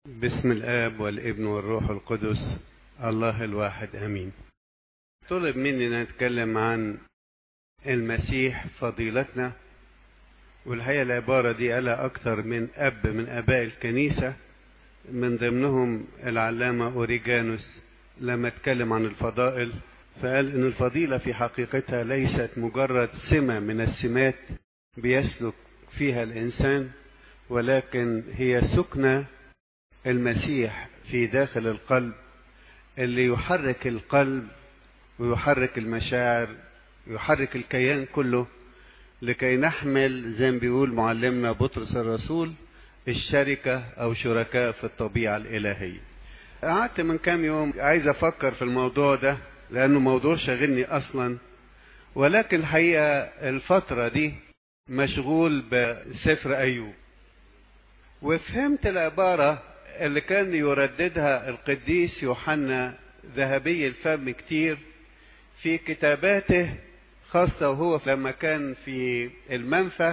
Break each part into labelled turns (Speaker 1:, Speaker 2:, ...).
Speaker 1: بسم الآب والابن والروح القدس الله الواحد أمين طلب مني نتكلم عن المسيح فضيلتنا والحقيقة العبارة دي قالها أكثر من أب من آباء الكنيسة من ضمنهم العلامة أوريجانوس لما اتكلم عن الفضائل فقال إن الفضيلة في حقيقتها ليست مجرد سمة من السمات بيسلك فيها الإنسان ولكن هي سكنة المسيح في داخل القلب اللي يحرك القلب ويحرك المشاعر ويحرك الكيان كله لكي نحمل زي ما بيقول معلمنا بطرس الرسول الشركة أو شركاء في الطبيعة الإلهية قعدت من كام يوم عايز أفكر في الموضوع ده لأنه موضوع شاغلني أصلا ولكن الحقيقة الفترة دي مشغول بسفر أيوب وفهمت العبارة اللي كان يرددها القديس يوحنا ذهبي الفم كتير في كتاباته خاصة وهو لما كان في المنفى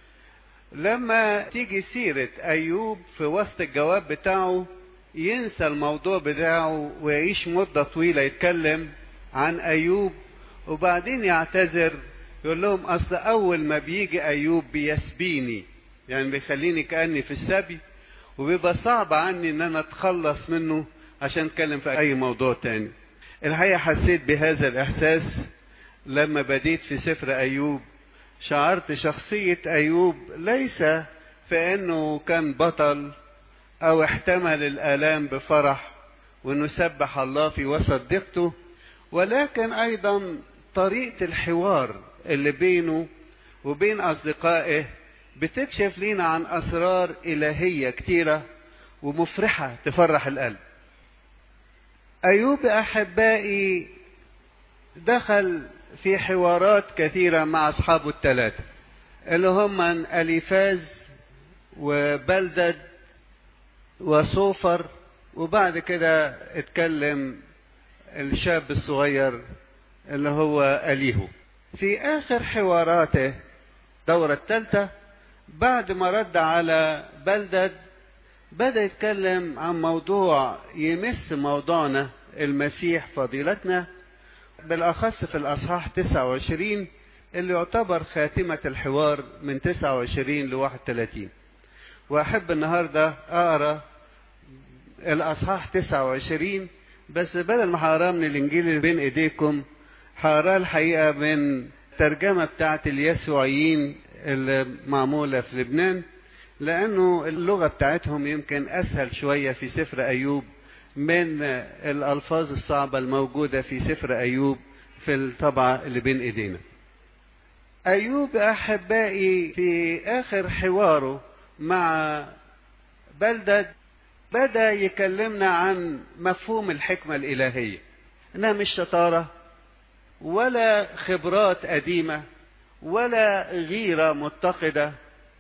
Speaker 1: لما تيجي سيرة أيوب في وسط الجواب بتاعه ينسى الموضوع بتاعه ويعيش مدة طويلة يتكلم عن أيوب وبعدين يعتذر يقول لهم أصل أول ما بيجي أيوب بيسبيني يعني بيخليني كأني في السبي وبيبقى صعب عني ان انا اتخلص منه عشان اتكلم في اي موضوع تاني الحقيقة حسيت بهذا الاحساس لما بديت في سفر ايوب شعرت شخصية ايوب ليس في انه كان بطل او احتمل الالام بفرح وانه سبح الله في وسط ضيقته ولكن ايضا طريقة الحوار اللي بينه وبين اصدقائه بتكشف لينا عن أسرار إلهية كتيرة ومفرحة تفرح القلب أيوب أحبائي دخل في حوارات كثيرة مع أصحابه الثلاثة اللي هم أليفاز وبلدد وصوفر وبعد كده اتكلم الشاب الصغير اللي هو أليهو في آخر حواراته الدورة الثالثة بعد ما رد على بلدد بدأ يتكلم عن موضوع يمس موضوعنا المسيح فضيلتنا بالأخص في الأصحاح 29 اللي يعتبر خاتمة الحوار من 29 ل 31 وأحب النهاردة أقرأ الأصحاح 29 بس بدل ما هقراه من الإنجيل اللي بين إيديكم هقراه الحقيقة من الترجمة بتاعت اليسوعيين اللي معمولة في لبنان لأنه اللغة بتاعتهم يمكن أسهل شوية في سفر أيوب من الألفاظ الصعبة الموجودة في سفر أيوب في الطبعة اللي بين إيدينا أيوب أحبائي في آخر حواره مع بلدد بدأ يكلمنا عن مفهوم الحكمة الإلهية إنها مش شطارة ولا خبرات قديمة ولا غيرة متقدة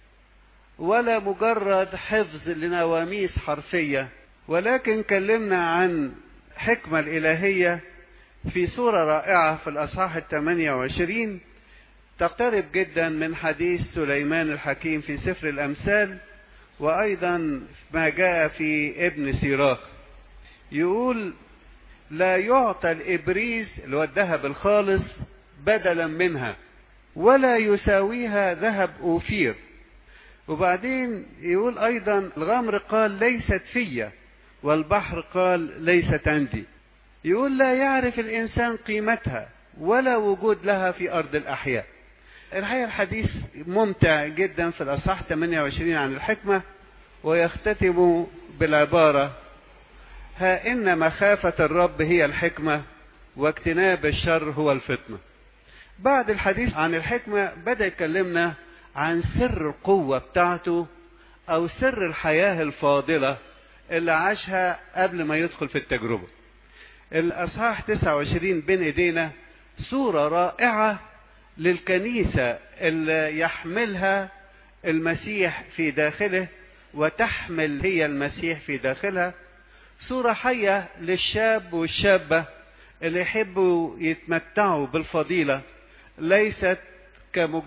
Speaker 1: ولا مجرد حفظ لنواميس حرفية ولكن كلمنا عن حكمة الإلهية في صورة رائعة في الأصحاح الثمانية وعشرين تقترب جدا من حديث سليمان الحكيم في سفر الأمثال وأيضا ما جاء في ابن سيراخ يقول لا يعطى الإبريز اللي هو الذهب الخالص بدلا منها ولا يساويها ذهب أوفير وبعدين يقول أيضا الغمر قال ليست فيا والبحر قال ليست عندي يقول لا يعرف الإنسان قيمتها ولا وجود لها في أرض الأحياء الحقيقة الحديث ممتع جدا في الأصحاح 28 عن الحكمة ويختتم بالعبارة ها إن مخافة الرب هي الحكمة واجتناب الشر هو الفتنه بعد الحديث عن الحكمة بدأ يكلمنا عن سر القوة بتاعته أو سر الحياة الفاضلة اللي عاشها قبل ما يدخل في التجربة الأصحاح 29 بين إيدينا صورة رائعة للكنيسة اللي يحملها المسيح في داخله وتحمل هي المسيح في داخلها صورة حية للشاب والشابة اللي يحبوا يتمتعوا بالفضيلة ليست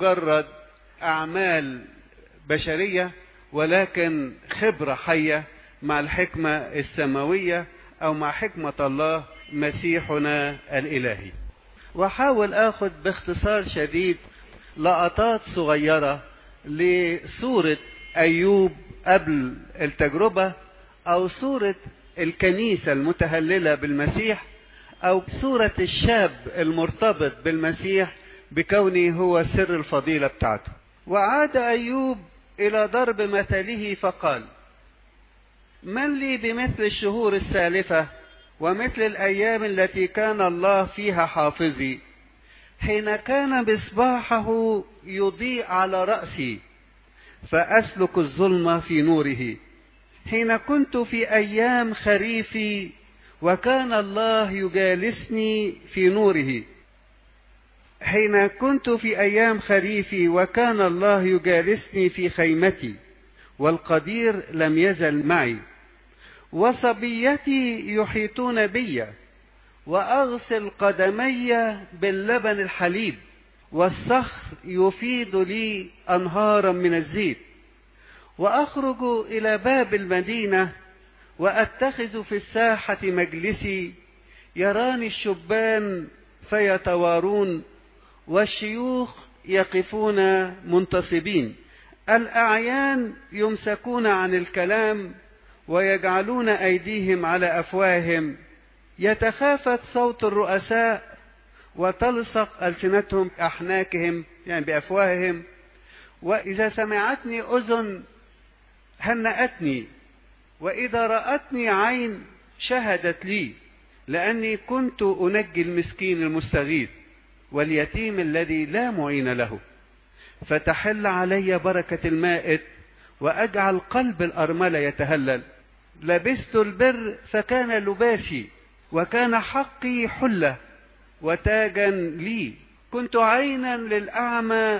Speaker 1: كمجرد أعمال بشرية ولكن خبرة حية مع الحكمة السماوية أو مع حكمة الله مسيحنا الإلهي وحاول أخذ باختصار شديد لقطات صغيرة لصورة أيوب قبل التجربة أو صورة الكنيسة المتهللة بالمسيح أو صورة الشاب المرتبط بالمسيح بكونه هو سر الفضيلة بتاعته وعاد أيوب إلى ضرب مثله فقال من لي بمثل الشهور السالفة ومثل الأيام التي كان الله فيها حافظي حين كان مصباحه يضيء على رأسي فأسلك الظلمة في نوره حين كنت في أيام خريفي وكان الله يجالسني في نوره حين كنت في أيام خريفي وكان الله يجالسني في خيمتي والقدير لم يزل معي وصبيتي يحيطون بي وأغسل قدمي باللبن الحليب والصخر يفيد لي أنهارا من الزيت وأخرج إلى باب المدينة وأتخذ في الساحة مجلسي يراني الشبان فيتوارون والشيوخ يقفون منتصبين الأعيان يمسكون عن الكلام ويجعلون أيديهم على أفواههم يتخافت صوت الرؤساء وتلصق ألسنتهم أحناكهم يعني بأفواههم وإذا سمعتني أذن هنأتني وإذا رأتني عين شهدت لي لأني كنت أنجي المسكين المستغيث واليتيم الذي لا معين له فتحل علي بركة المائت وأجعل قلب الأرملة يتهلل لبست البر فكان لباسي وكان حقي حلة وتاجا لي كنت عينا للأعمى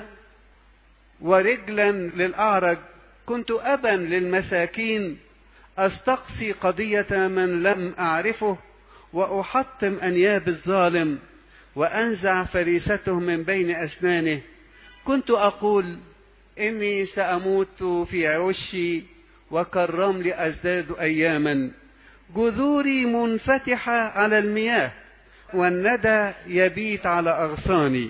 Speaker 1: ورجلا للأعرج كنت أبا للمساكين أستقصي قضية من لم أعرفه وأحطم أنياب الظالم وأنزع فريسته من بين أسنانه كنت أقول إني سأموت في عشي وكالرمل أزداد أياما جذوري منفتحة على المياه والندى يبيت على أغصاني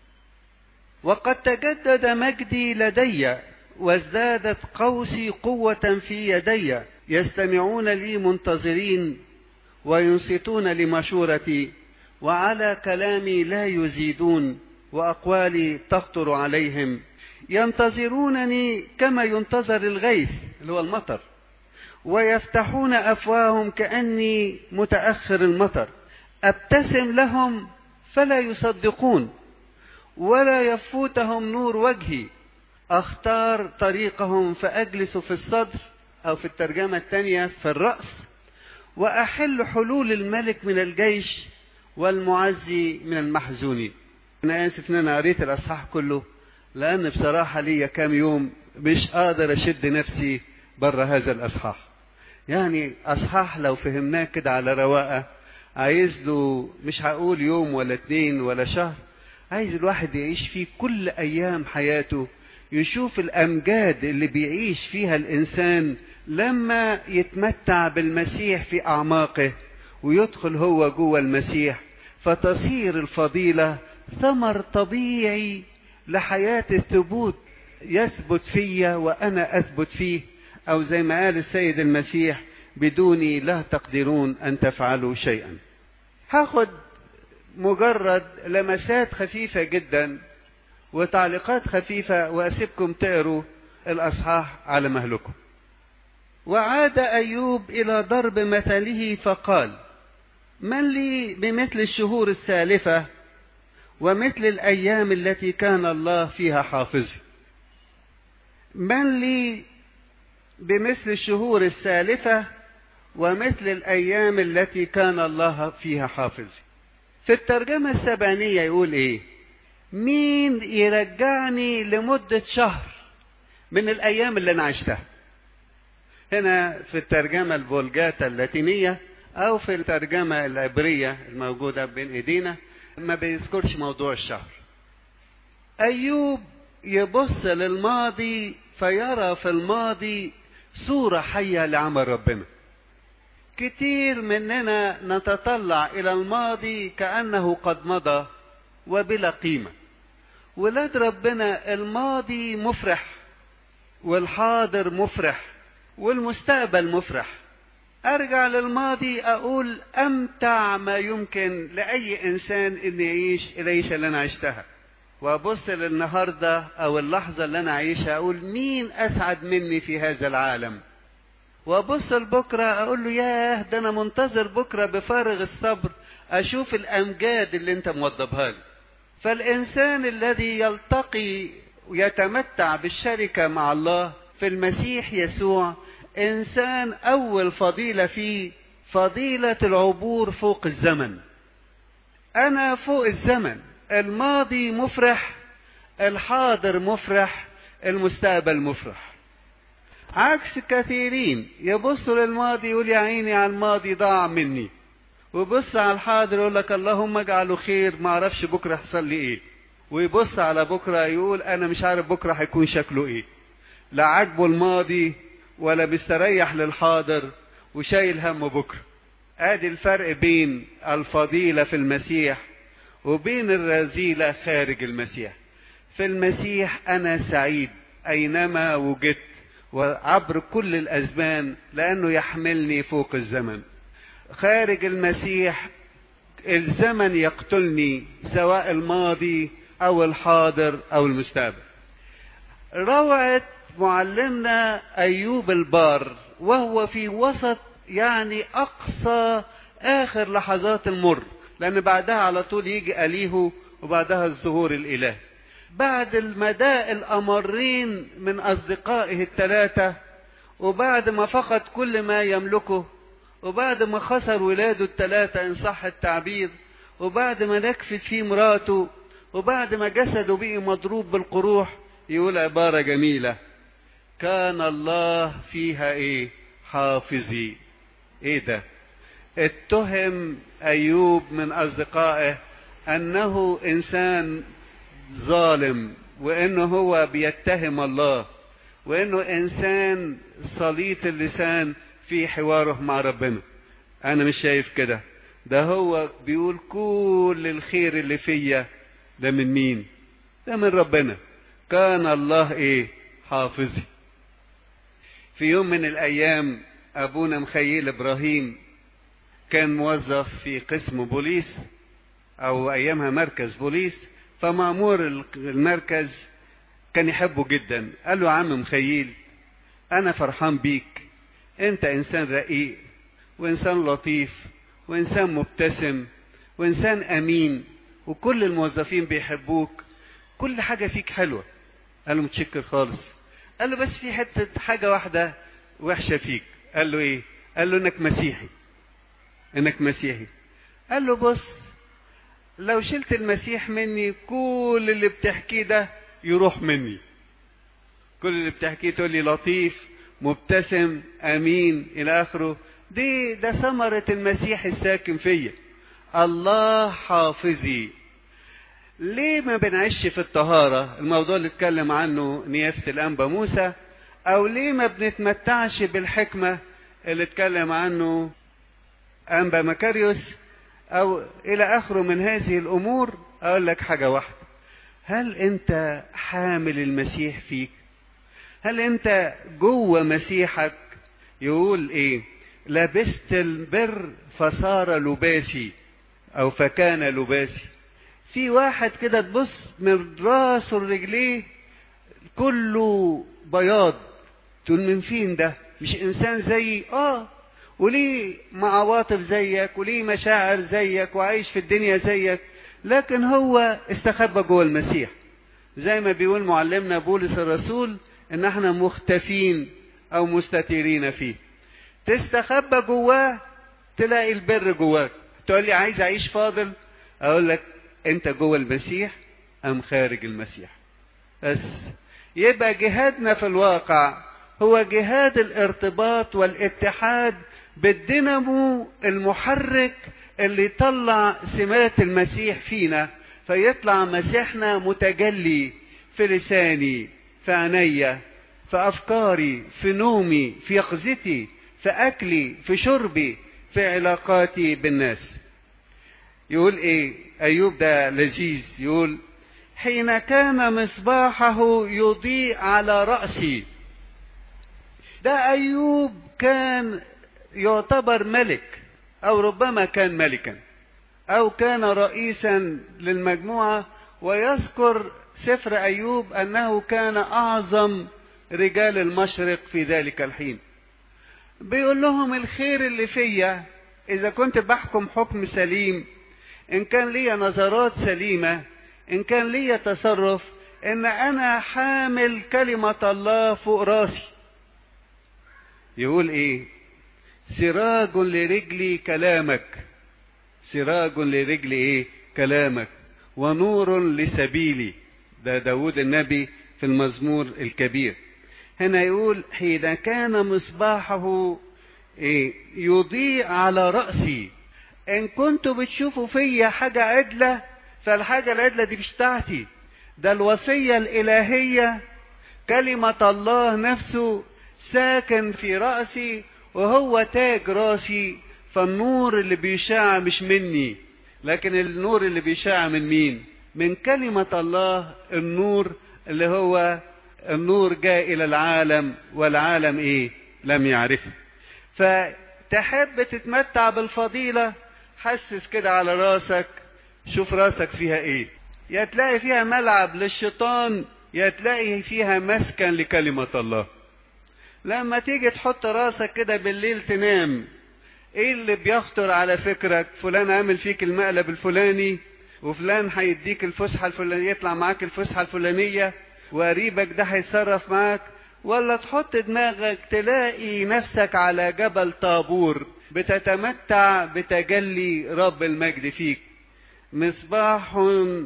Speaker 1: وقد تجدد مجدي لدي وازدادت قوسي قوة في يدي يستمعون لي منتظرين وينصتون لمشورتي وعلى كلامي لا يزيدون وأقوالي تخطر عليهم ينتظرونني كما ينتظر الغيث اللي هو المطر ويفتحون أفواههم كأني متأخر المطر أبتسم لهم فلا يصدقون ولا يفوتهم نور وجهي أختار طريقهم فأجلس في الصدر أو في الترجمة الثانية في الرأس وأحل حلول الملك من الجيش والمعزي من المحزونين أنا آسف إن أنا قريت الأصحاح كله لأن بصراحة ليا كام يوم مش قادر أشد نفسي بره هذا الأصحاح يعني أصحاح لو فهمناه كده على رواقة عايز له مش هقول يوم ولا اتنين ولا شهر عايز الواحد يعيش فيه كل أيام حياته يشوف الأمجاد اللي بيعيش فيها الإنسان لما يتمتع بالمسيح في أعماقه ويدخل هو جوه المسيح فتصير الفضيلة ثمر طبيعي لحياة الثبوت يثبت فيا وأنا أثبت فيه أو زي ما قال السيد المسيح بدوني لا تقدرون أن تفعلوا شيئا هاخد مجرد لمسات خفيفة جدا وتعليقات خفيفة وأسيبكم تقروا الأصحاح على مهلكم وعاد أيوب إلى ضرب مثله فقال من لي بمثل الشهور السالفة ومثل الأيام التي كان الله فيها حافظي من لي بمثل الشهور السالفة ومثل الأيام التي كان الله فيها حافظي في الترجمة السبانية يقول إيه مين يرجعني لمدة شهر من الأيام اللي أنا عشتها هنا في الترجمة الفولجاتا اللاتينية أو في الترجمة العبرية الموجودة بين إيدينا ما بيذكرش موضوع الشهر أيوب يبص للماضي فيرى في الماضي صورة حية لعمل ربنا كتير مننا نتطلع إلى الماضي كأنه قد مضى وبلا قيمة ولاد ربنا الماضي مفرح والحاضر مفرح والمستقبل مفرح ارجع للماضي اقول امتع ما يمكن لاي انسان ان يعيش العيشه اللي انا عشتها وابص للنهارده او اللحظه اللي انا عايشها اقول مين اسعد مني في هذا العالم وابص لبكره اقول له ياه ده انا منتظر بكره بفارغ الصبر اشوف الامجاد اللي انت موضبها لي فالانسان الذي يلتقي ويتمتع بالشركه مع الله في المسيح يسوع انسان اول فضيله فيه فضيله العبور فوق الزمن انا فوق الزمن الماضي مفرح الحاضر مفرح المستقبل مفرح عكس كثيرين يبصوا للماضي يقول يا عيني على الماضي ضاع مني ويبص على الحاضر يقول لك اللهم اجعله خير ما اعرفش بكره يحصل لي ايه ويبص على بكره يقول انا مش عارف بكره هيكون شكله ايه لا عاجبه الماضي ولا مستريح للحاضر وشايل هم بكره ادي الفرق بين الفضيله في المسيح وبين الرذيله خارج المسيح في المسيح انا سعيد اينما وجدت وعبر كل الازمان لانه يحملني فوق الزمن خارج المسيح الزمن يقتلني سواء الماضي او الحاضر او المستقبل روعه معلمنا ايوب البار وهو في وسط يعني اقصى اخر لحظات المر لان بعدها على طول يجي اليهو وبعدها الظهور الالهي بعد المداء الامرين من اصدقائه الثلاثه وبعد ما فقد كل ما يملكه وبعد ما خسر ولاده الثلاثه ان صح التعبير وبعد ما نكفت فيه مراته وبعد ما جسده بقي مضروب بالقروح يقول عباره جميله كان الله فيها ايه حافظي ايه ده اتهم ايوب من اصدقائه انه انسان ظالم وانه هو بيتهم الله وانه انسان صليط اللسان في حواره مع ربنا انا مش شايف كده ده هو بيقول كل الخير اللي فيا ده من مين ده من ربنا كان الله ايه حافظي في يوم من الايام ابونا مخيل ابراهيم كان موظف في قسم بوليس او ايامها مركز بوليس فمامور المركز كان يحبه جدا قال له يا عم مخيل انا فرحان بيك انت انسان رقيق وانسان لطيف وانسان مبتسم وانسان امين وكل الموظفين بيحبوك كل حاجة فيك حلوة قال له متشكر خالص قال له بس في حتة حاجة واحدة وحشة فيك قال له ايه قال له انك مسيحي انك مسيحي قال له بص لو شلت المسيح مني كل اللي بتحكيه ده يروح مني كل اللي بتحكيه تقول لي لطيف مبتسم امين الى اخره دي ده ثمرة المسيح الساكن فيا الله حافظي ليه ما بنعيش في الطهارة الموضوع اللي اتكلم عنه نيافة الأنبا موسى أو ليه ما بنتمتعش بالحكمة اللي اتكلم عنه أنبا مكاريوس أو إلى آخره من هذه الأمور أقول لك حاجة واحدة هل أنت حامل المسيح فيك هل أنت جوه مسيحك يقول إيه لبست البر فصار لباسي أو فكان لباسي في واحد كده تبص من راسه لرجليه كله بياض تقول من فين ده مش انسان زيي اه وليه عواطف زيك وليه مشاعر زيك وعايش في الدنيا زيك لكن هو استخبى جوه المسيح زي ما بيقول معلمنا بولس الرسول ان احنا مختفين او مستتيرين فيه تستخبى جواه تلاقي البر جواك تقول لي عايز اعيش فاضل اقول لك انت جوه المسيح ام خارج المسيح بس يبقى جهادنا في الواقع هو جهاد الارتباط والاتحاد بالدينامو المحرك اللي يطلع سمات المسيح فينا فيطلع مسيحنا متجلي في لساني في عينيا في افكاري في نومي في يقظتي في اكلي في شربي في علاقاتي بالناس يقول ايه ايوب ده لذيذ يقول حين كان مصباحه يضيء على راسي ده ايوب كان يعتبر ملك او ربما كان ملكا او كان رئيسا للمجموعه ويذكر سفر ايوب انه كان اعظم رجال المشرق في ذلك الحين بيقول لهم الخير اللي فيا اذا كنت بحكم حكم سليم ان كان لي نظرات سليمه ان كان لي تصرف ان انا حامل كلمه الله فوق راسي يقول ايه سراج لرجلي كلامك سراج لرجلي ايه كلامك ونور لسبيلي ده داود النبي في المزمور الكبير هنا يقول حين كان مصباحه إيه يضيء على رأسي إن كنتوا بتشوفوا فيا حاجة عدلة فالحاجة العدلة دي مش بتاعتي ده الوصية الإلهية كلمة الله نفسه ساكن في رأسي وهو تاج راسي فالنور اللي بيشاع مش مني لكن النور اللي بيشاع من مين من كلمة الله النور اللي هو النور جاء إلى العالم والعالم إيه لم يعرفه فتحب تتمتع بالفضيلة حسس كده على راسك شوف راسك فيها إيه يا تلاقي فيها ملعب للشيطان يا تلاقي فيها مسكن لكلمة الله لما تيجي تحط راسك كده بالليل تنام ايه اللي بيخطر على فكرك فلان عامل فيك المقلب الفلاني وفلان هيديك الفسحة الفلانية يطلع معاك الفسحة الفلانية وقريبك ده هيتصرف معاك ولا تحط دماغك تلاقي نفسك على جبل طابور بتتمتع بتجلي رب المجد فيك مصباح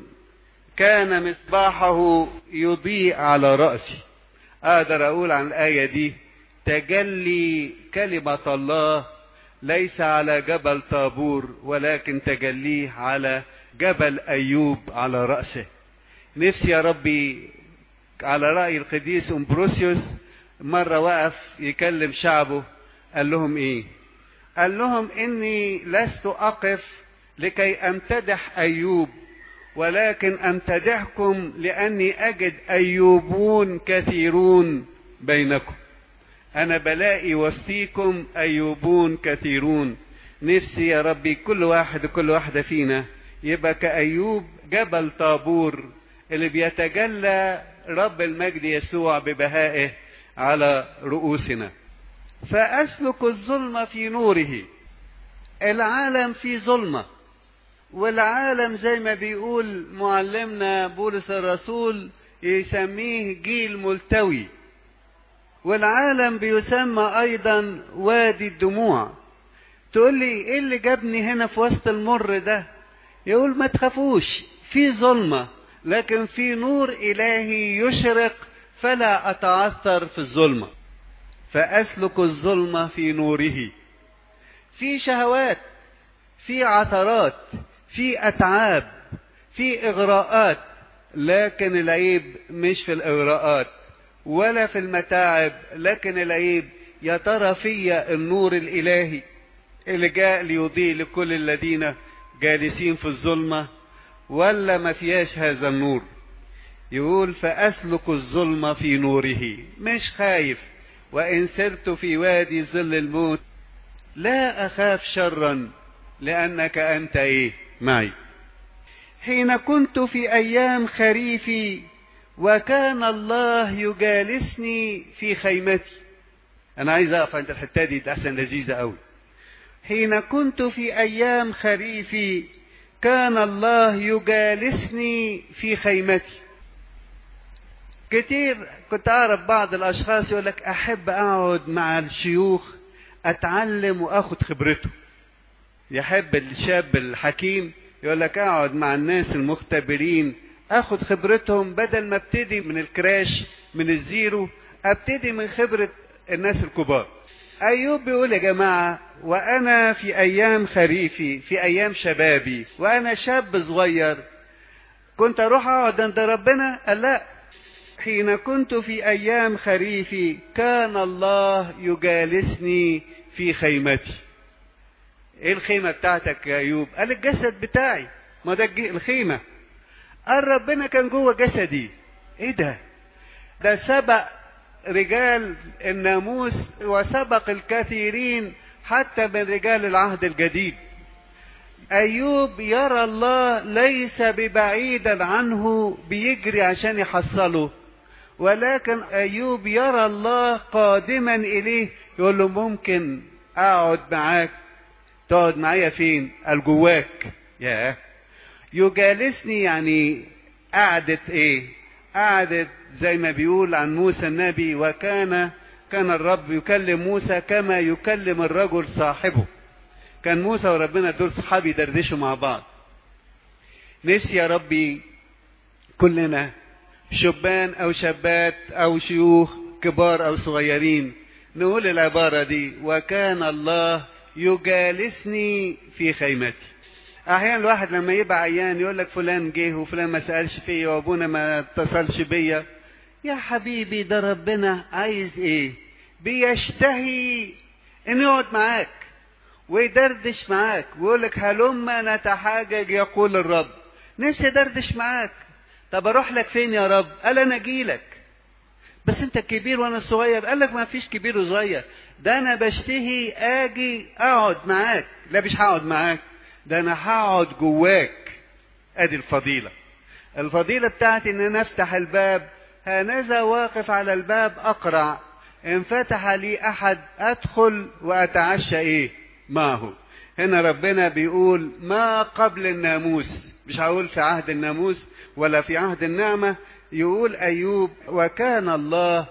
Speaker 1: كان مصباحه يضيء على رأسي اقدر اقول عن الآية دي تجلي كلمة الله ليس على جبل طابور ولكن تجليه على جبل ايوب على رأسه نفسي يا ربي على رأي القديس امبروسيوس مرة وقف يكلم شعبه قال لهم ايه قال لهم اني لست اقف لكي امتدح ايوب ولكن امتدحكم لاني اجد ايوبون كثيرون بينكم انا بلاقي وسطيكم ايوبون كثيرون نفسي يا ربي كل واحد وكل واحدة فينا يبقى كأيوب جبل طابور اللي بيتجلى رب المجد يسوع ببهائه على رؤوسنا فأسلك الظلم في نوره العالم في ظلمة والعالم زي ما بيقول معلمنا بولس الرسول يسميه جيل ملتوي والعالم بيسمى ايضا وادي الدموع تقول لي ايه اللي جابني هنا في وسط المر ده يقول ما تخافوش في ظلمه لكن في نور الهي يشرق فلا اتعثر في الظلمه فاسلك الظلمه في نوره في شهوات في عثرات في اتعاب في اغراءات لكن العيب مش في الاغراءات ولا في المتاعب لكن العيب يا ترى فيا النور الالهي اللي جاء ليضيء لكل الذين جالسين في الظلمه ولا ما فياش هذا النور يقول فاسلك الظلمه في نوره مش خايف وان سرت في وادي ظل الموت لا اخاف شرا لانك انت ايه معي حين كنت في ايام خريفي وكان الله يجالسني في خيمتي انا عايز اقف عند الحته دي ده احسن لذيذه قوي حين كنت في ايام خريفي كان الله يجالسني في خيمتي كتير كنت اعرف بعض الاشخاص يقول لك احب اقعد مع الشيوخ اتعلم واخد خبرته يحب الشاب الحكيم يقول لك اقعد مع الناس المختبرين اخد خبرتهم بدل ما ابتدي من الكراش من الزيرو ابتدي من خبرة الناس الكبار ايوب بيقول يا جماعة وانا في ايام خريفي في ايام شبابي وانا شاب صغير كنت اروح اقعد عند ربنا قال لا حين كنت في أيام خريفي كان الله يجالسني في خيمتي ايه الخيمة بتاعتك يا أيوب قال الجسد بتاعي ما ده الخيمة قال ربنا كان جوه جسدي ايه ده ده سبق رجال الناموس وسبق الكثيرين حتى من رجال العهد الجديد ايوب يرى الله ليس ببعيدا عنه بيجري عشان يحصله ولكن ايوب يرى الله قادما اليه يقول له ممكن اقعد معاك تقعد معايا فين قال جواك يا يجالسني يعني قعدة ايه قعدة زي ما بيقول عن موسى النبي وكان كان الرب يكلم موسى كما يكلم الرجل صاحبه كان موسى وربنا دول صحاب يدردشوا مع بعض نفسي يا ربي كلنا شبان او شابات او شيوخ كبار او صغيرين نقول العبارة دي وكان الله يجالسني في خيمتي احيانا الواحد لما يبقى عيان يقول لك فلان جه وفلان ما سالش فيا وابونا ما اتصلش بيا يا حبيبي ده ربنا عايز ايه بيشتهي انه يقعد معاك ويدردش معاك ويقول لك هلما نتحاجج يقول الرب نفسي ادردش معاك طب اروح لك فين يا رب قال انا اجيلك بس انت كبير وانا صغير قال لك ما فيش كبير وصغير ده انا بشتهي اجي اقعد معاك لا مش هقعد معاك ده انا هقعد جواك ادي الفضيلة الفضيلة بتاعتي ان انا افتح الباب هنذا واقف على الباب اقرع ان فتح لي احد ادخل واتعشى ايه معه هنا ربنا بيقول ما قبل الناموس مش هقول في عهد الناموس ولا في عهد النعمة يقول ايوب وكان الله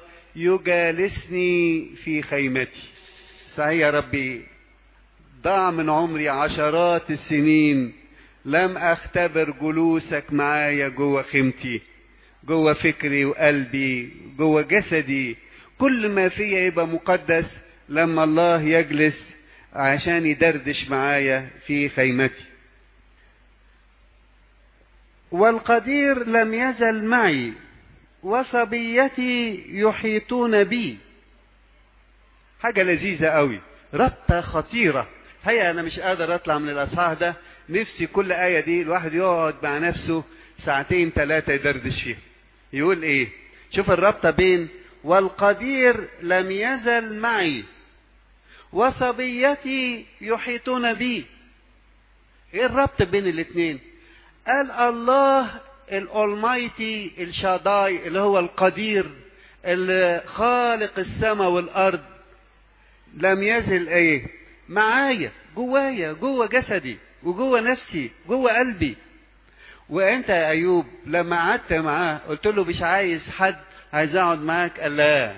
Speaker 1: يجالسني في خيمتي صحيح يا ربي ضاع من عمري عشرات السنين لم اختبر جلوسك معايا جوه خيمتي جوه فكري وقلبي جوه جسدي كل ما فيا يبقى مقدس لما الله يجلس عشان يدردش معايا في خيمتي والقدير لم يزل معي وصبيتي يحيطون بي حاجة لذيذة قوي ربطة خطيرة هيا أنا مش قادر أطلع من الأصحاح ده نفسي كل آية دي الواحد يقعد مع نفسه ساعتين ثلاثة يدردش فيها يقول إيه شوف الربطة بين والقدير لم يزل معي وصبيتي يحيطون بي ايه الربط بين الاثنين قال الله الأولمايتي الشاداي اللي هو القدير اللي خالق السماء والأرض لم يزل ايه معايا جوايا جوه جسدي وجوه نفسي جوه قلبي وانت يا ايوب لما قعدت معاه قلت له مش عايز حد عايز اقعد معاك قال لا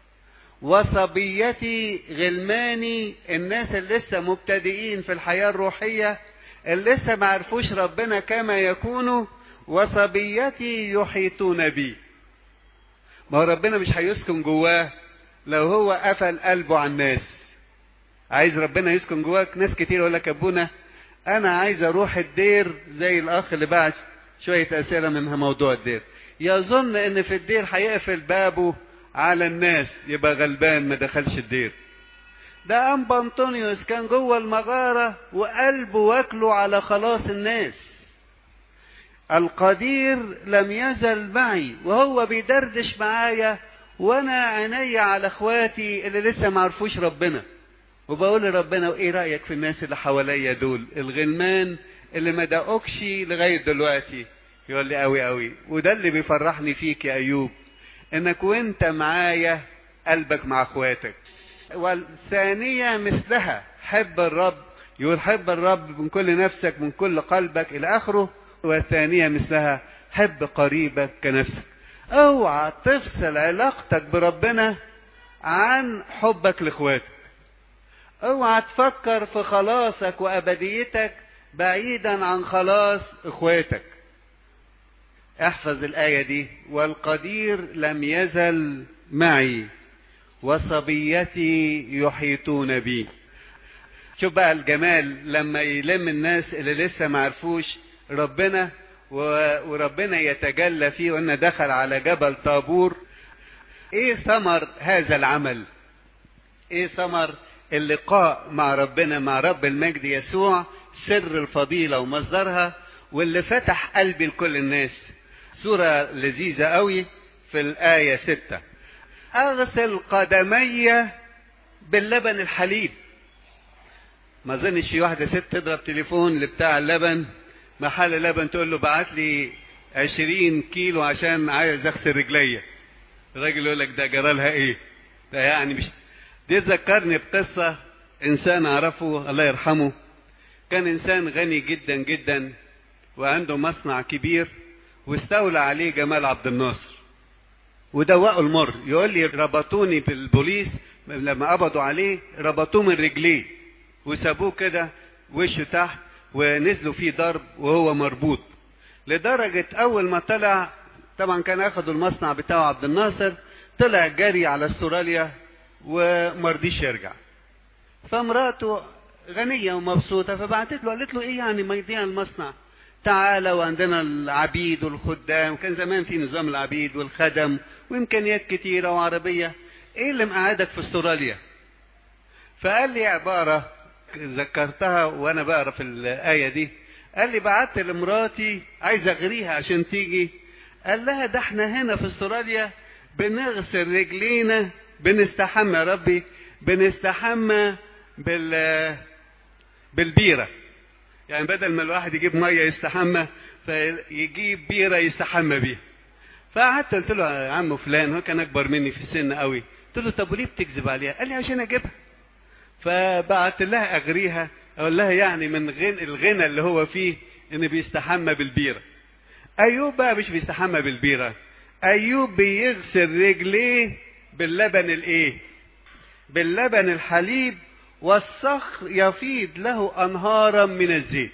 Speaker 1: وصبيتي غلماني الناس اللي لسه مبتدئين في الحياة الروحية اللي لسه ما عرفوش ربنا كما يكونوا وصبيتي يحيطون بي ما هو ربنا مش هيسكن جواه لو هو قفل قلبه على الناس عايز ربنا يسكن جواك ناس كتير يقول لك ابونا انا عايز اروح الدير زي الاخ اللي بعت شويه اسئله منها موضوع الدير يظن ان في الدير هيقفل بابه على الناس يبقى غلبان ما دخلش الدير ده أنبا أنطونيوس كان جوه المغارة وقلبه واكله على خلاص الناس القدير لم يزل معي وهو بيدردش معايا وانا عيني على اخواتي اللي لسه ما عرفوش ربنا وبقول لربنا وايه رايك في الناس اللي حواليا دول الغلمان اللي ما دقوكش لغايه دلوقتي يقول لي قوي قوي وده اللي بيفرحني فيك يا ايوب انك وانت معايا قلبك مع اخواتك والثانية مثلها حب الرب يقول حب الرب من كل نفسك من كل قلبك إلى آخره والثانية مثلها حب قريبك كنفسك اوعى تفصل علاقتك بربنا عن حبك لاخواتك اوعى تفكر في خلاصك وابديتك بعيدا عن خلاص اخواتك احفظ الايه دي والقدير لم يزل معي وصبيتي يحيطون بي شوف بقى الجمال لما يلم الناس اللي لسه ما عرفوش ربنا وربنا يتجلى فيه وأن دخل على جبل طابور ايه ثمر هذا العمل ايه ثمر اللقاء مع ربنا مع رب المجد يسوع سر الفضيلة ومصدرها واللي فتح قلبي لكل الناس سورة لذيذة قوي في الآية ستة أغسل قدمي باللبن الحليب ما اظنش في واحدة ست تضرب تليفون لبتاع اللبن محل لبن تقول له بعت لي 20 كيلو عشان عايز اغسل رجليا الراجل يقول لك ده جرى لها ايه ده يعني مش دي تذكرني بقصة انسان اعرفه الله يرحمه كان انسان غني جدا جدا وعنده مصنع كبير واستولى عليه جمال عبد الناصر ودوقوا المر يقول لي ربطوني بالبوليس لما قبضوا عليه ربطوه من رجليه وسابوه كده وشه تحت ونزلوا فيه ضرب وهو مربوط لدرجة أول ما طلع طبعا كان أخدوا المصنع بتاعه عبد الناصر طلع جري على استراليا ومرضيش يرجع فمراته غنية ومبسوطة فبعتت له قالت له إيه يعني ما يضيع المصنع تعالى وعندنا العبيد والخدام كان زمان في نظام العبيد والخدم وإمكانيات كتيرة وعربية إيه اللي مقعدك في استراليا فقال لي عبارة ذكرتها وأنا بقرا في الآية دي قال لي بعت لمراتي عايز أغريها عشان تيجي قال لها ده احنا هنا في استراليا بنغسل رجلينا بنستحمى يا ربي بنستحمى بال بالبيره يعني بدل ما الواحد يجيب ميه يستحمى فيجيب بيره يستحمى بيها فقعدت قلت له يا عم فلان هو كان اكبر مني في السن قوي قلت له طب وليه بتكذب عليها قال لي عشان اجيبها فبعت لها اغريها اقول لها يعني من غن الغنى اللي هو فيه ان بيستحمى بالبيره ايوب بقى مش بيستحمى بالبيره ايوب بيغسل رجليه باللبن الايه باللبن الحليب والصخر يفيض له انهارا من الزيت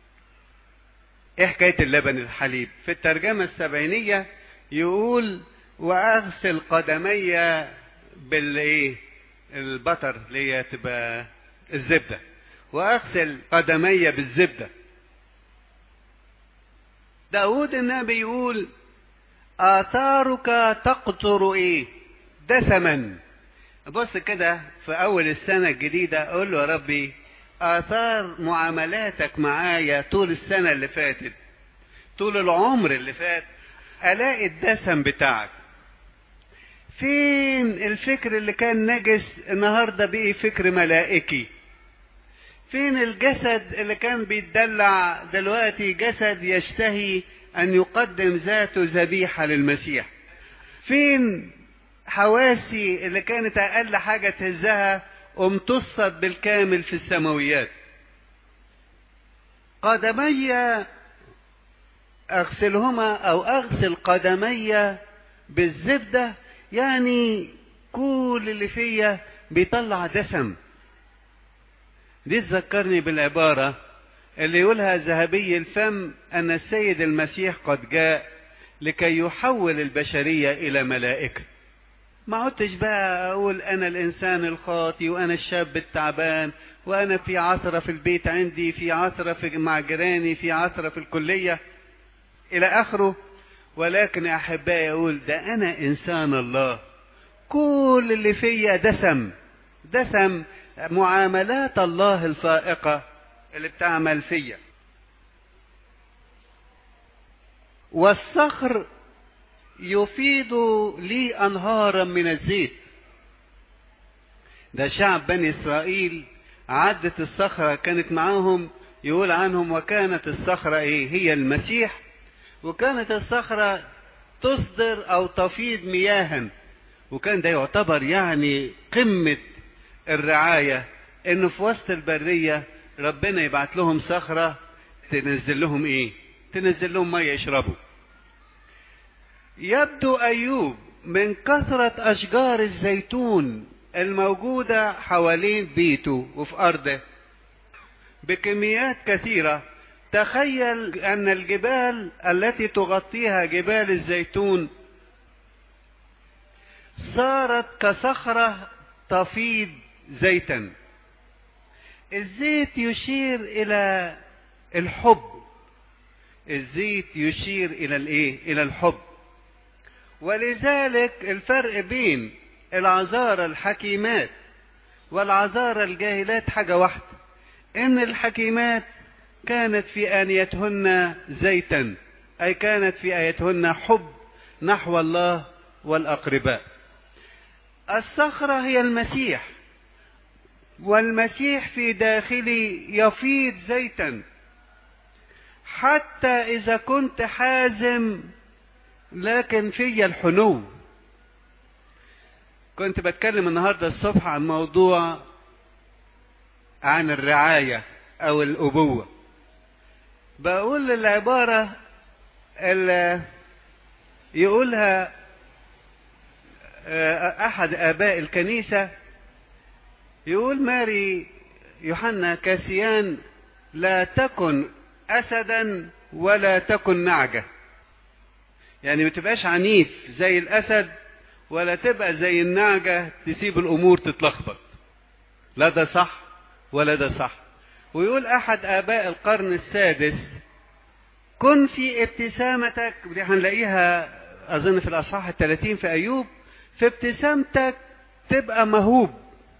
Speaker 1: ايه حكايه اللبن الحليب في الترجمه السبعينيه يقول واغسل قدمي بالايه البتر اللي هي تبقى الزبده واغسل قدمي بالزبده داود النبي يقول آثارك تقطر إيه؟ دسما. بص كده في أول السنة الجديدة أقول له يا ربي آثار معاملاتك معايا طول السنة اللي فاتت طول العمر اللي فات ألاقي الدسم بتاعك. فين الفكر اللي كان نجس النهارده بقي فكر ملائكي؟ فين الجسد اللي كان بيتدلع دلوقتي جسد يشتهي أن يقدم ذاته ذبيحة للمسيح فين حواسي اللي كانت أقل حاجة تهزها امتصت بالكامل في السماويات قدمي أغسلهما أو أغسل قدمي بالزبدة يعني كل اللي فيا بيطلع دسم دي تذكرني بالعبارة اللي يقولها ذهبي الفم أن السيد المسيح قد جاء لكي يحول البشرية إلى ملائكة ما عدتش بقى أقول أنا الإنسان الخاطي وأنا الشاب التعبان وأنا في عثرة في البيت عندي في عثرة في مع جيراني في عثرة في الكلية إلى آخره ولكن يا أحبائي أقول ده أنا إنسان الله كل اللي فيا دسم دسم معاملات الله الفائقة اللي بتعمل فيا والصخر يفيض لي أنهارا من الزيت ده شعب بني إسرائيل عدت الصخرة كانت معاهم يقول عنهم وكانت الصخرة إيه هي المسيح وكانت الصخرة تصدر أو تفيض مياها وكان ده يعتبر يعني قمة الرعاية إنه في وسط البرية ربنا يبعت لهم صخرة تنزل لهم إيه؟ تنزل لهم مية يشربوا. يبدو أيوب من كثرة أشجار الزيتون الموجودة حوالين بيته وفي أرضه بكميات كثيرة تخيل أن الجبال التي تغطيها جبال الزيتون صارت كصخرة تفيض زيتا الزيت يشير إلى الحب الزيت يشير الى الايه الى الحب ولذلك الفرق بين العذارى الحكيمات والعذارى الجاهلات حاجه واحده ان الحكيمات كانت في انيتهن زيتا اي كانت في ايتهن حب نحو الله والاقرباء الصخره هي المسيح والمسيح في داخلي يفيض زيتا حتى اذا كنت حازم لكن في الحنو كنت بتكلم النهارده الصبح عن موضوع عن الرعايه او الابوه بقول العباره اللي يقولها احد اباء الكنيسه يقول ماري يوحنا كاسيان لا تكن اسدا ولا تكن نعجه يعني ما تبقاش عنيف زي الاسد ولا تبقى زي النعجه تسيب الامور تتلخبط لا ده صح ولا ده صح ويقول احد اباء القرن السادس كن في ابتسامتك ودي هنلاقيها اظن في الاصحاح الثلاثين في ايوب في ابتسامتك تبقى مهوب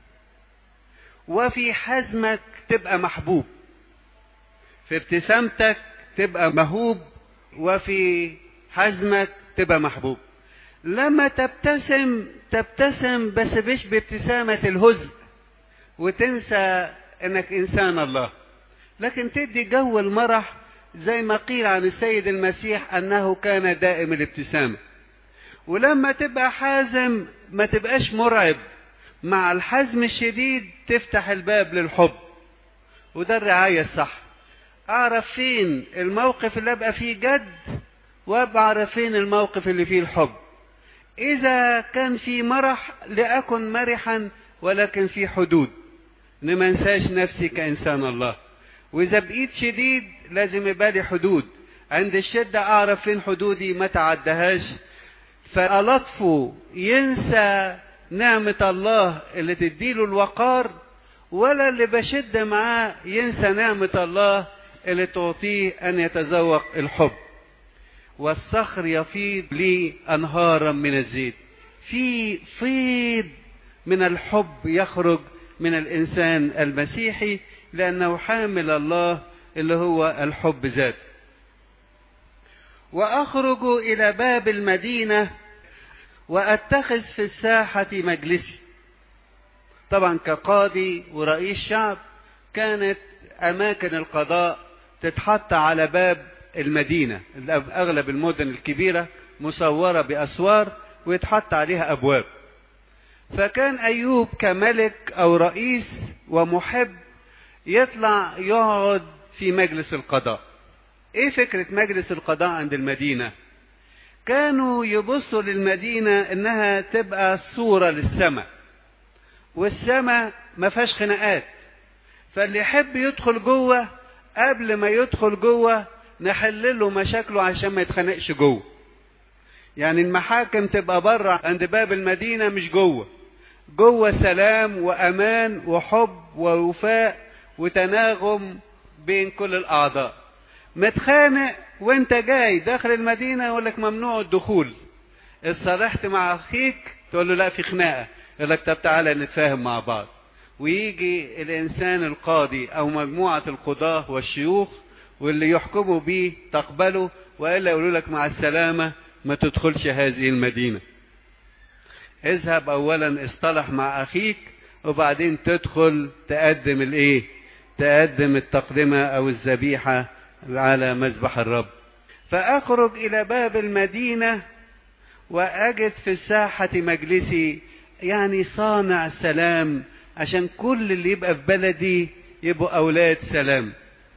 Speaker 1: وفي حزمك تبقى محبوب في ابتسامتك تبقى مهوب وفي حزمك تبقى محبوب لما تبتسم تبتسم بس مش بابتسامة الهزء وتنسى انك انسان الله لكن تدي جو المرح زي ما قيل عن السيد المسيح انه كان دائم الابتسامة ولما تبقى حازم ما تبقاش مرعب مع الحزم الشديد تفتح الباب للحب وده الرعاية الصح اعرف فين الموقف اللي ابقى فيه جد وابعرف فين الموقف اللي فيه الحب اذا كان في مرح لاكن مرحا ولكن في حدود ما انساش نفسي كانسان الله واذا بقيت شديد لازم يبقى لي حدود عند الشدة اعرف فين حدودي ما تعدهاش فلطفه ينسى نعمة الله اللي تديله الوقار ولا اللي بشد معاه ينسى نعمة الله اللي تعطيه أن يتذوق الحب والصخر يفيض لي أنهارا من الزيت في فيض من الحب يخرج من الإنسان المسيحي لأنه حامل الله اللي هو الحب ذاته وأخرج إلى باب المدينة وأتخذ في الساحة مجلسي طبعا كقاضي ورئيس شعب كانت أماكن القضاء تتحط على باب المدينة أغلب المدن الكبيرة مصورة بأسوار ويتحط عليها أبواب فكان أيوب كملك أو رئيس ومحب يطلع يقعد في مجلس القضاء ايه فكرة مجلس القضاء عند المدينة كانوا يبصوا للمدينة انها تبقى صورة للسماء والسماء ما فيهاش خناقات فاللي يحب يدخل جوه قبل ما يدخل جوه نحل له مشاكله عشان ما يتخانقش جوه يعني المحاكم تبقى بره عند باب المدينة مش جوه جوه سلام وامان وحب ووفاء وتناغم بين كل الاعضاء متخانق وانت جاي داخل المدينه يقول لك ممنوع الدخول اتصالحت مع اخيك تقول له لا في خناقه يقول لك طب تعالى نتفاهم مع بعض ويجي الانسان القاضي او مجموعه القضاه والشيوخ واللي يحكموا بيه تقبله والا يقولوا لك مع السلامه ما تدخلش هذه المدينه اذهب اولا اصطلح مع اخيك وبعدين تدخل تقدم الايه تقدم التقدمه او الذبيحه على مذبح الرب فأخرج إلى باب المدينة وأجد في الساحة مجلسي يعني صانع سلام عشان كل اللي يبقى في بلدي يبقوا أولاد سلام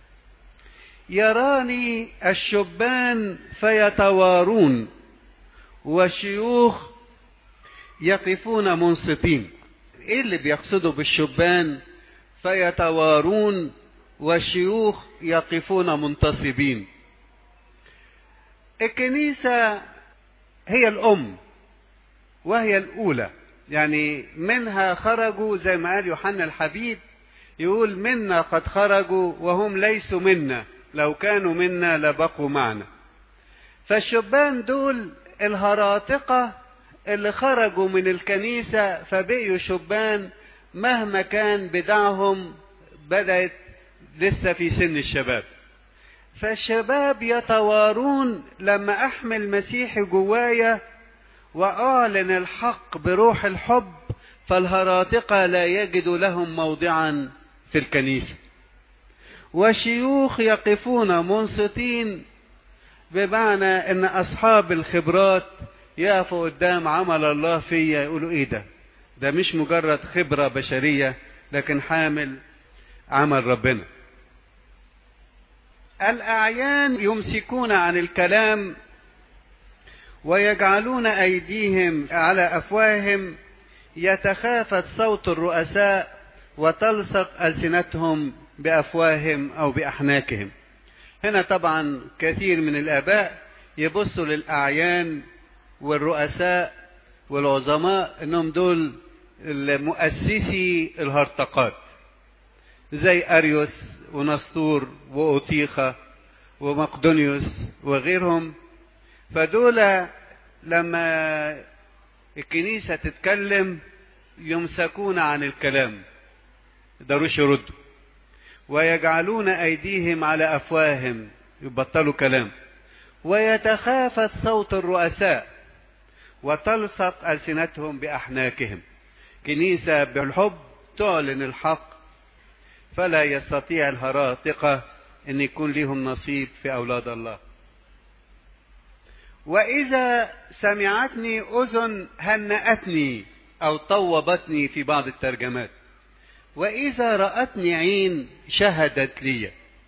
Speaker 1: يراني الشبان فيتوارون والشيوخ يقفون منصتين ايه اللي بيقصدوا بالشبان فيتوارون والشيوخ يقفون منتصبين الكنيسة هي الأم وهي الأولى يعني منها خرجوا زي ما قال يوحنا الحبيب يقول منا قد خرجوا وهم ليسوا منا لو كانوا منا لبقوا معنا فالشبان دول الهراطقة اللي خرجوا من الكنيسة فبقيوا شبان مهما كان بدعهم بدأت لسه في سن الشباب فالشباب يتوارون لما احمل مسيحي جوايا واعلن الحق بروح الحب فالهراطقة لا يجد لهم موضعا في الكنيسة وشيوخ يقفون منصتين بمعنى ان اصحاب الخبرات يقفوا قدام عمل الله فيا يقولوا ايه ده ده مش مجرد خبرة بشرية لكن حامل عمل ربنا الأعيان يمسكون عن الكلام ويجعلون أيديهم على أفواههم يتخافت صوت الرؤساء وتلصق ألسنتهم بأفواههم أو بأحناكهم هنا طبعا كثير من الآباء يبصوا للأعيان والرؤساء والعظماء انهم دول مؤسسي الهرطقات زي اريوس ونسطور واوتيخا ومقدونيوس وغيرهم فدول لما الكنيسة تتكلم يمسكون عن الكلام يقدروش يردوا ويجعلون أيديهم على أفواههم يبطلوا كلام ويتخافت صوت الرؤساء وتلصق ألسنتهم بأحناكهم كنيسة بالحب تعلن الحق فلا يستطيع الهراطقة أن يكون لهم نصيب في أولاد الله وإذا سمعتني أذن هنأتني أو طوبتني في بعض الترجمات وإذا رأتني عين شهدت لي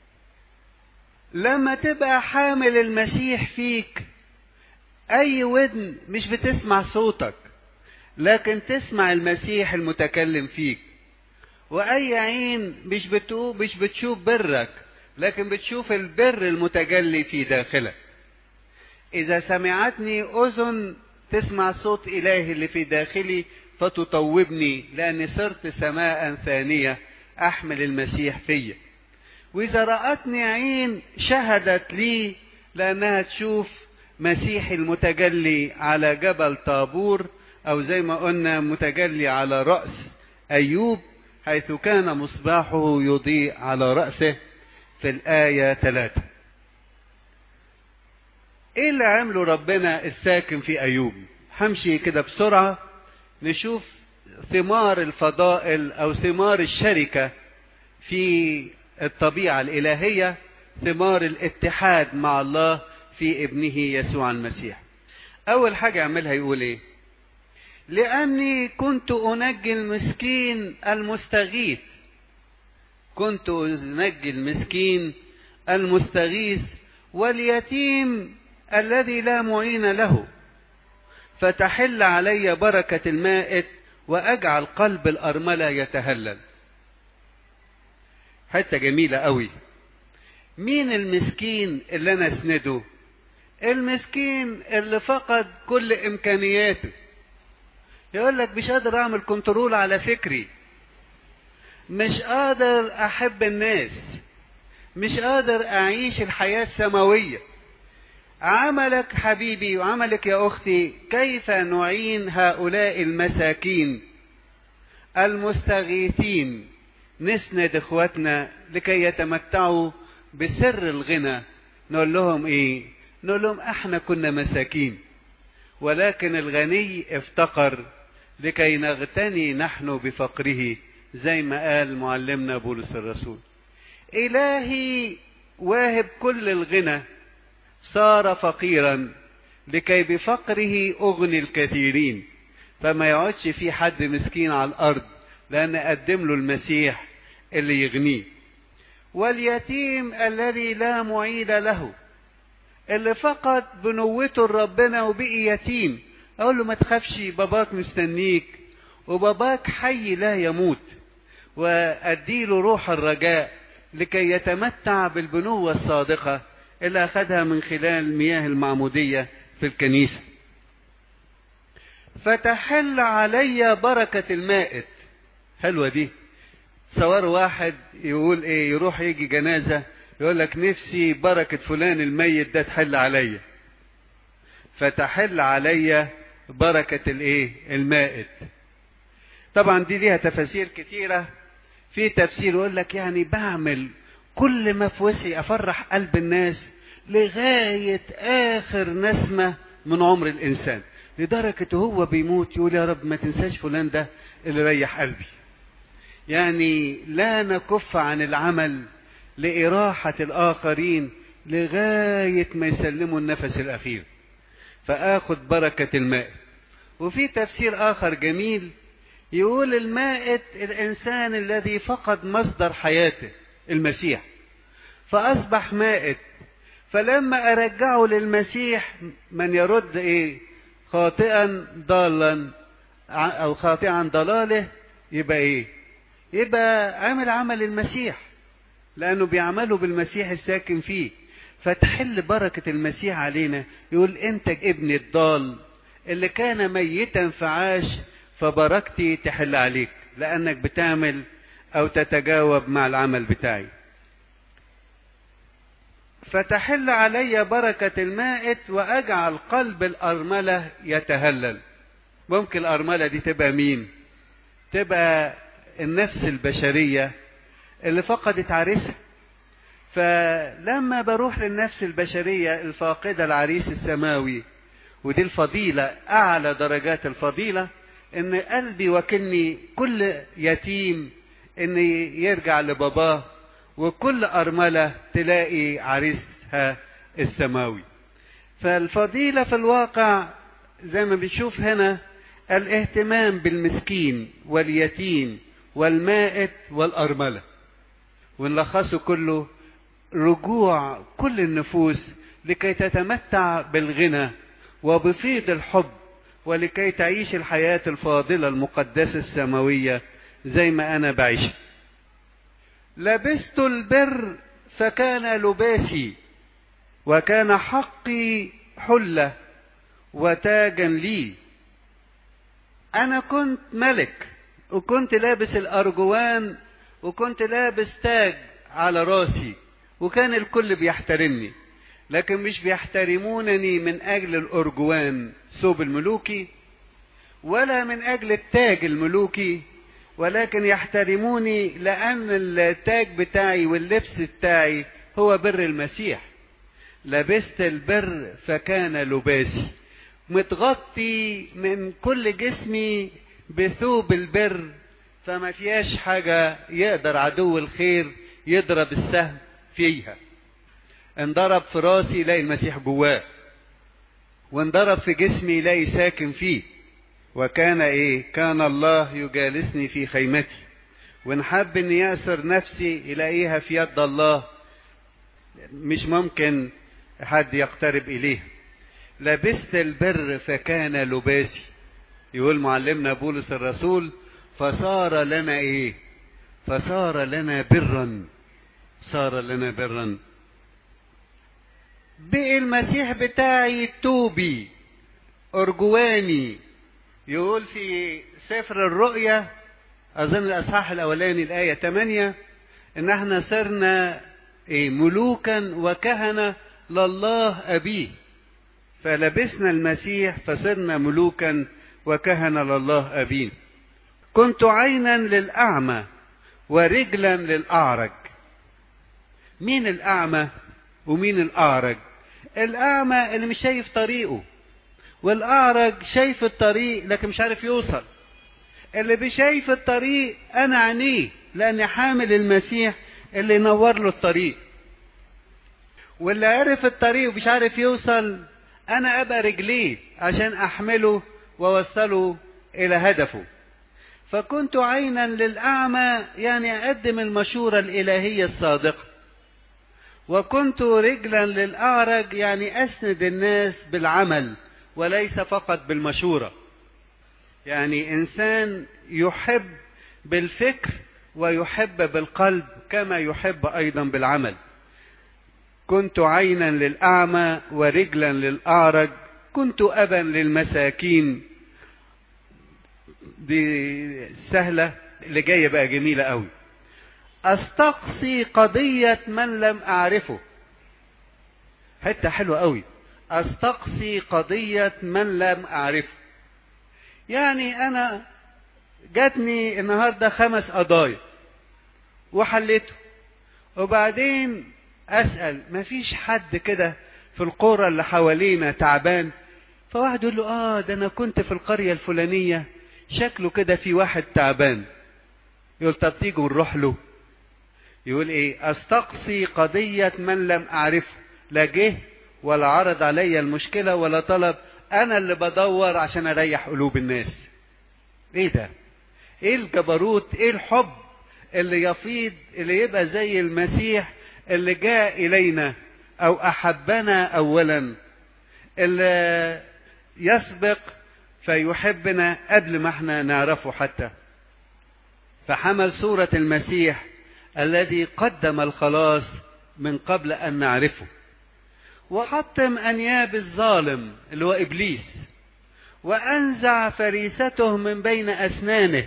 Speaker 1: لما تبقى حامل المسيح فيك أي ودن مش بتسمع صوتك لكن تسمع المسيح المتكلم فيك وأي عين مش بتو مش بتشوف برك لكن بتشوف البر المتجلي في داخلك إذا سمعتني أذن تسمع صوت إلهي اللي في داخلي فتطوبني لأني صرت سماء ثانية أحمل المسيح فيا وإذا رأتني عين شهدت لي لأنها تشوف مسيح المتجلي على جبل طابور أو زي ما قلنا متجلي على رأس أيوب حيث كان مصباحه يضيء على رأسه في الآية ثلاثة ايه اللي عمله ربنا الساكن في ايوب همشي كده بسرعة نشوف ثمار الفضائل او ثمار الشركة في الطبيعة الالهية ثمار الاتحاد مع الله في ابنه يسوع المسيح اول حاجة يعملها يقول ايه لاني كنت انجي المسكين المستغيث كنت انجي المسكين المستغيث واليتيم الذي لا معين له فتحل علي بركة المائت وأجعل قلب الأرملة يتهلل حتة جميلة قوي مين المسكين اللي أنا أسنده المسكين اللي فقد كل إمكانياته يقول لك مش قادر أعمل كنترول على فكري مش قادر أحب الناس مش قادر أعيش الحياة السماوية عملك حبيبي وعملك يا أختي كيف نعين هؤلاء المساكين المستغيثين نسند إخواتنا لكي يتمتعوا بسر الغنى نقول لهم إيه نقول لهم احنا كنا مساكين ولكن الغني افتقر لكي نغتني نحن بفقره زي ما قال معلمنا بولس الرسول إلهي واهب كل الغنى صار فقيرا لكي بفقره أغني الكثيرين فما يقعدش في حد مسكين على الأرض لأن أقدم له المسيح اللي يغنيه واليتيم الذي لا معيد له اللي فقد بنوته لربنا وبقي يتيم أقول له ما تخافش باباك مستنيك وباباك حي لا يموت وأديله روح الرجاء لكي يتمتع بالبنوة الصادقة اللي أخذها من خلال مياه المعمودية في الكنيسة فتحل علي بركة المائت حلوة دي صور واحد يقول ايه يروح يجي جنازة يقول لك نفسي بركة فلان الميت ده تحل عليا فتحل عليا بركة الايه المائت طبعا دي ليها تفاسير كتيرة في تفسير يقول لك يعني بعمل كل ما في وسعي افرح قلب الناس لغاية اخر نسمة من عمر الانسان لدرجة هو بيموت يقول يا رب ما تنساش فلان ده اللي ريح قلبي يعني لا نكف عن العمل لإراحة الآخرين لغاية ما يسلموا النفس الأخير فآخذ بركة الماء وفي تفسير آخر جميل يقول المائت الإنسان الذي فقد مصدر حياته المسيح فأصبح مائت فلما أرجعه للمسيح من يرد إيه خاطئا ضالا أو خاطئا ضلاله يبقى إيه يبقى عمل عمل المسيح لأنه بيعمله بالمسيح الساكن فيه فتحل بركة المسيح علينا يقول أنت ابن الضال اللي كان ميتا فعاش فبركتي تحل عليك لأنك بتعمل أو تتجاوب مع العمل بتاعي فتحل علي بركة المائت وأجعل قلب الأرملة يتهلل ممكن الأرملة دي تبقى مين تبقى النفس البشرية اللي فقدت عريسها فلما بروح للنفس البشرية الفاقدة العريس السماوي ودي الفضيلة أعلى درجات الفضيلة إن قلبي وكني كل يتيم إن يرجع لباباه وكل أرملة تلاقي عريسها السماوي فالفضيلة في الواقع زي ما بنشوف هنا الاهتمام بالمسكين واليتيم والمائت والأرملة ونلخصه كله رجوع كل النفوس لكي تتمتع بالغنى وبفيض الحب ولكي تعيش الحياة الفاضلة المقدسة السماوية زي ما أنا بعيش لبست البر فكان لباسي وكان حقي حلة وتاجا لي أنا كنت ملك وكنت لابس الأرجوان وكنت لابس تاج على راسي وكان الكل بيحترمني لكن مش بيحترمونني من أجل الأرجوان ثوب الملوكي ولا من أجل التاج الملوكي ولكن يحترموني لأن التاج بتاعي واللبس بتاعي هو بر المسيح لبست البر فكان لباسي متغطي من كل جسمي بثوب البر فما فيهاش حاجة يقدر عدو الخير يضرب السهم فيها انضرب في راسي يلاقي المسيح جواه وانضرب في جسمي يلاقي ساكن فيه وكان ايه كان الله يجالسني في خيمتي وان حب ان يأسر نفسي يلاقيها في يد الله مش ممكن حد يقترب اليها لبست البر فكان لباسي يقول معلمنا بولس الرسول فصار لنا ايه فصار لنا برا صار لنا برا بقي المسيح بتاعي توبي ارجواني يقول في سفر الرؤيا اظن الاصحاح الاولاني الايه 8 ان احنا صرنا ايه ملوكا وكهنه لله ابيه فلبسنا المسيح فصرنا ملوكا وكهنه لله ابيه كنت عينا للاعمى ورجلا للاعرج مين الاعمى ومين الاعرج الاعمى اللي مش شايف طريقه والاعرج شايف الطريق لكن مش عارف يوصل اللي بشايف الطريق انا عينيه لاني حامل المسيح اللي ينور له الطريق واللي عرف الطريق ومش عارف يوصل انا ابقى رجليه عشان احمله واوصله الى هدفه فكنت عينا للاعمى يعني اقدم المشوره الالهيه الصادقه وكنت رجلا للاعرج يعني اسند الناس بالعمل وليس فقط بالمشوره يعني انسان يحب بالفكر ويحب بالقلب كما يحب ايضا بالعمل كنت عينا للاعمى ورجلا للاعرج كنت ابا للمساكين دي سهله اللي جايه بقى جميله قوي استقصي قضية من لم اعرفه حتة حلوة قوي استقصي قضية من لم اعرفه يعني انا جاتني النهاردة خمس قضايا وحليته وبعدين اسأل مفيش حد كده في القرى اللي حوالينا تعبان فواحد يقول له اه ده انا كنت في القرية الفلانية شكله كده في واحد تعبان يقول طب تيجوا نروح له يقول ايه استقصي قضية من لم اعرفه لا جه ولا عرض عليا المشكلة ولا طلب انا اللي بدور عشان اريح قلوب الناس ايه ده ايه الجبروت ايه الحب اللي يفيض اللي يبقى زي المسيح اللي جاء الينا او احبنا اولا اللي يسبق فيحبنا قبل ما احنا نعرفه حتى فحمل صورة المسيح الذي قدم الخلاص من قبل ان نعرفه وحطم انياب الظالم اللي هو ابليس وانزع فريسته من بين اسنانه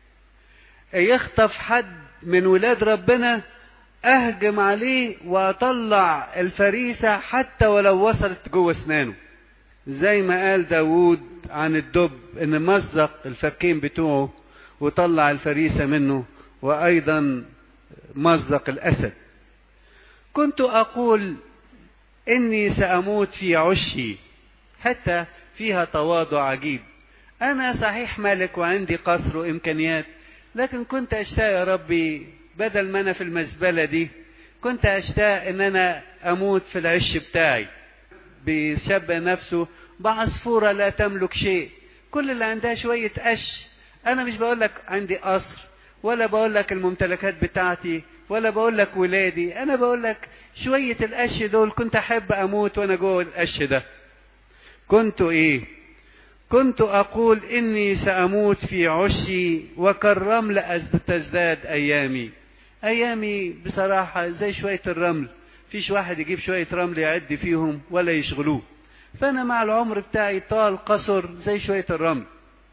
Speaker 1: يخطف حد من ولاد ربنا اهجم عليه واطلع الفريسة حتى ولو وصلت جوه اسنانه زي ما قال داود عن الدب ان مزق الفكين بتوعه وطلع الفريسة منه وايضا مزق الاسد كنت اقول اني ساموت في عشي حتى فيها تواضع عجيب انا صحيح ملك وعندي قصر وامكانيات لكن كنت اشتاق يا ربي بدل ما انا في المزبلة دي كنت اشتاق ان انا اموت في العش بتاعي بيشبه نفسه بعصفورة لا تملك شيء كل اللي عندها شوية قش انا مش بقول لك عندي قصر ولا بقول لك الممتلكات بتاعتي ولا بقول لك ولادي انا بقول لك شوية القش دول كنت احب اموت وانا جوه القش ده كنت ايه كنت اقول اني ساموت في عشي وكالرمل تزداد ايامي ايامي بصراحة زي شوية الرمل فيش واحد يجيب شوية رمل يعد فيهم ولا يشغلوه فانا مع العمر بتاعي طال قصر زي شوية الرمل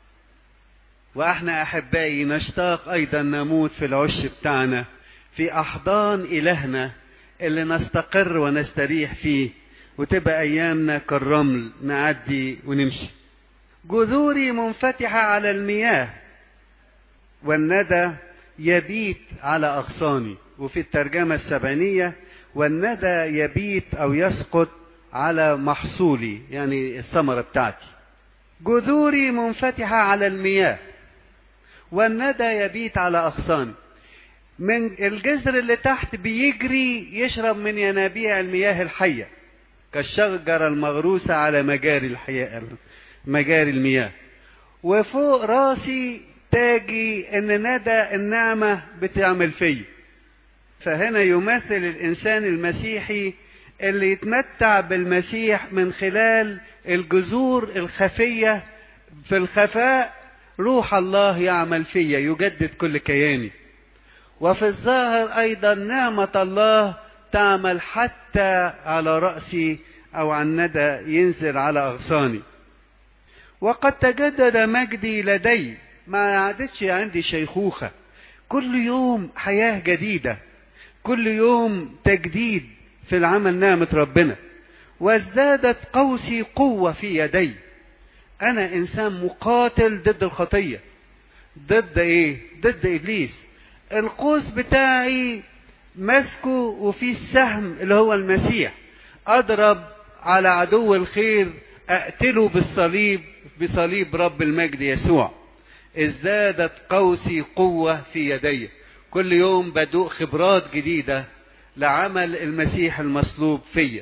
Speaker 1: واحنا احبائي نشتاق ايضا نموت في العش بتاعنا في احضان الهنا اللي نستقر ونستريح فيه وتبقى ايامنا كالرمل نعدي ونمشي جذوري منفتحة على المياه والندى يبيت على أغصاني وفي الترجمة السبعينية والندى يبيت أو يسقط على محصولي يعني الثمرة بتاعتي جذوري منفتحة على المياه والندى يبيت على أغصاني من الجذر اللي تحت بيجري يشرب من ينابيع المياه الحية كالشجرة المغروسة على مجاري الحياة مجاري المياه وفوق راسي تاجي ان ندى النعمة بتعمل فيا فهنا يمثل الانسان المسيحي اللي يتمتع بالمسيح من خلال الجذور الخفية في الخفاء روح الله يعمل فيا يجدد كل كياني وفي الظاهر ايضا نعمة الله تعمل حتى على رأسي او عن ندى ينزل على اغصاني وقد تجدد مجدي لدي ما عادتش عندي شيخوخة كل يوم حياة جديدة كل يوم تجديد في العمل نعمة ربنا وازدادت قوسي قوة في يدي أنا إنسان مقاتل ضد الخطية ضد إيه؟ ضد إبليس القوس بتاعي ماسكه وفيه السهم اللي هو المسيح أضرب على عدو الخير أقتله بالصليب بصليب رب المجد يسوع ازدادت قوسي قوة في يدي كل يوم بدوق خبرات جديدة لعمل المسيح المصلوب فيا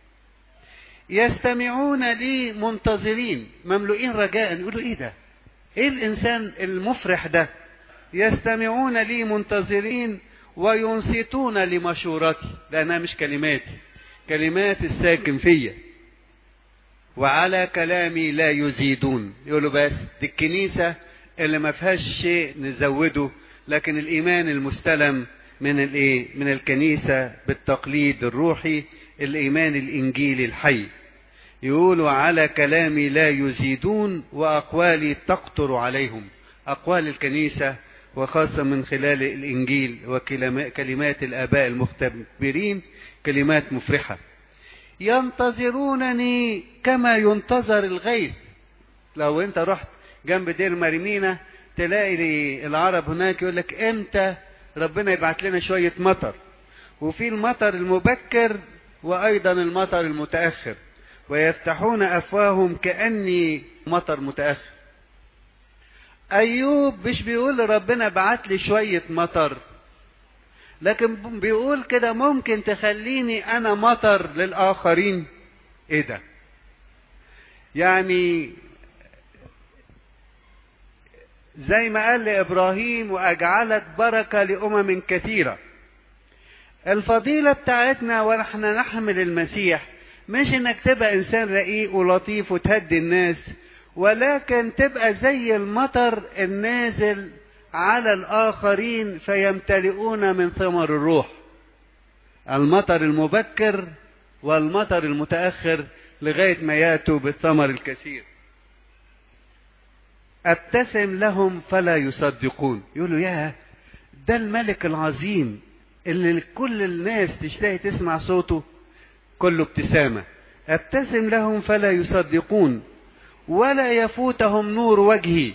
Speaker 1: يستمعون لي منتظرين مملوئين رجاء يقولوا ايه ده ايه الانسان المفرح ده يستمعون لي منتظرين وينصتون لمشورتي لانها مش كلماتي كلمات الساكن فيا وعلى كلامي لا يزيدون يقولوا بس دي الكنيسة اللي ما فيهاش شيء نزوده لكن الإيمان المستلم من الايه من الكنيسة بالتقليد الروحي الإيمان الإنجيلي الحي يقولوا على كلامي لا يزيدون وأقوالي تقطر عليهم أقوال الكنيسة وخاصة من خلال الإنجيل وكلمات الآباء المختبرين كلمات مفرحة ينتظرونني كما ينتظر الغيث لو انت رحت جنب دير مريمينا تلاقي العرب هناك يقول لك امتى ربنا يبعت لنا شوية مطر وفي المطر المبكر وأيضا المطر المتأخر ويفتحون أفواههم كأني مطر متأخر أيوب مش بيقول ربنا بعت لي شوية مطر لكن بيقول كده ممكن تخليني أنا مطر للآخرين إيه ده يعني زي ما قال لإبراهيم وأجعلك بركة لأمم كثيرة الفضيلة بتاعتنا ونحن نحمل المسيح مش انك تبقى انسان رقيق ولطيف وتهدي الناس ولكن تبقى زي المطر النازل على الاخرين فيمتلئون من ثمر الروح المطر المبكر والمطر المتاخر لغايه ما ياتوا بالثمر الكثير ابتسم لهم فلا يصدقون يقولوا يا ده الملك العظيم اللي كل الناس تشتهي تسمع صوته كله ابتسامة ابتسم لهم فلا يصدقون ولا يفوتهم نور وجهي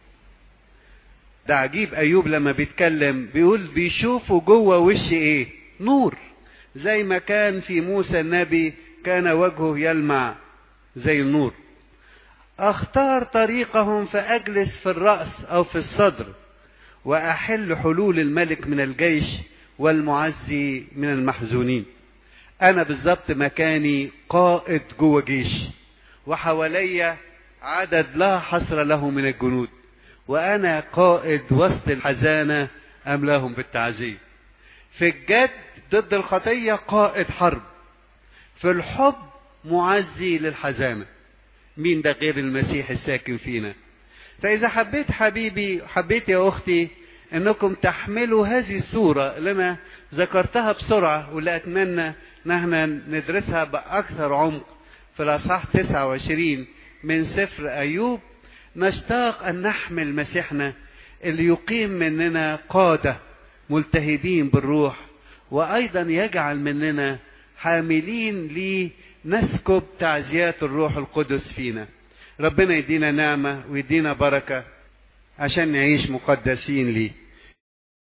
Speaker 1: ده عجيب ايوب لما بيتكلم بيقول بيشوفوا جوه وش ايه نور زي ما كان في موسى النبي كان وجهه يلمع زي النور اختار طريقهم فاجلس في الراس او في الصدر واحل حلول الملك من الجيش والمعزي من المحزونين انا بالظبط مكاني قائد جوه جيش وحواليا عدد لا حصر له من الجنود وانا قائد وسط الحزانه املاهم بالتعزيه في الجد ضد الخطيه قائد حرب في الحب معزي للحزانه مين ده غير المسيح الساكن فينا فاذا حبيت حبيبي حبيت يا اختي انكم تحملوا هذه الصورة اللي انا ذكرتها بسرعة واللي اتمنى ان احنا ندرسها باكثر عمق في الاصحاح 29 من سفر ايوب نشتاق ان نحمل مسيحنا اللي يقيم مننا قادة ملتهبين بالروح وايضا يجعل مننا حاملين لنسكب تعزيات الروح القدس فينا ربنا يدينا نعمة ويدينا بركة عشان نعيش مقدسين ليه